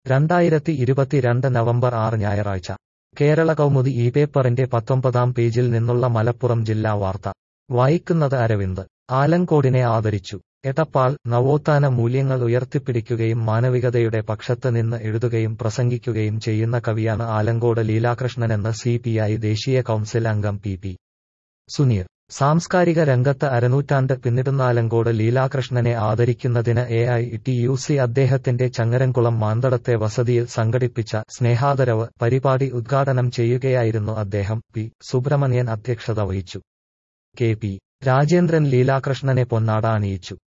രണ്ടായിരത്തി ഇരുപത്തിരണ്ട് നവംബർ ആറ് ഞായറാഴ്ച കേരള കൗമുദി ഈ പേപ്പറിന്റെ പത്തൊമ്പതാം പേജിൽ നിന്നുള്ള മലപ്പുറം ജില്ലാ വാർത്ത വായിക്കുന്നത് അരവിന്ദ് ആലങ്കോടിനെ ആദരിച്ചു എടപ്പാൾ നവോത്ഥാന മൂല്യങ്ങൾ ഉയർത്തിപ്പിടിക്കുകയും മാനവികതയുടെ പക്ഷത്ത് നിന്ന് എഴുതുകയും പ്രസംഗിക്കുകയും ചെയ്യുന്ന കവിയാണ് ആലങ്കോട് ലീലാകൃഷ്ണനെന്ന് സി പി ഐ ദേശീയ കൗൺസിൽ അംഗം പി പി സുനീർ സാംസ്കാരിക രംഗത്ത് അരനൂറ്റാണ്ട് പിന്നിടുന്ന ആലങ്കോട് ലീലാകൃഷ്ണനെ ആദരിക്കുന്നതിന് A I T U C അദ്ദേഹത്തിന്റെ ചങ്ങരംകുളം മാന്തടത്തെ വസതിയിൽ സംഘടിപ്പിച്ച സ്നേഹാദരവ് പരിപാടി ഉദ്ഘാടനം ചെയ്യുകയായിരുന്നു അദ്ദേഹം പി സുബ്രഹ്മണ്യൻ അധ്യക്ഷത വഹിച്ചു കെ പി രാജേന്ദ്രൻ ലീലാകൃഷ്ണനെ പൊന്നാട അണിയിച്ചു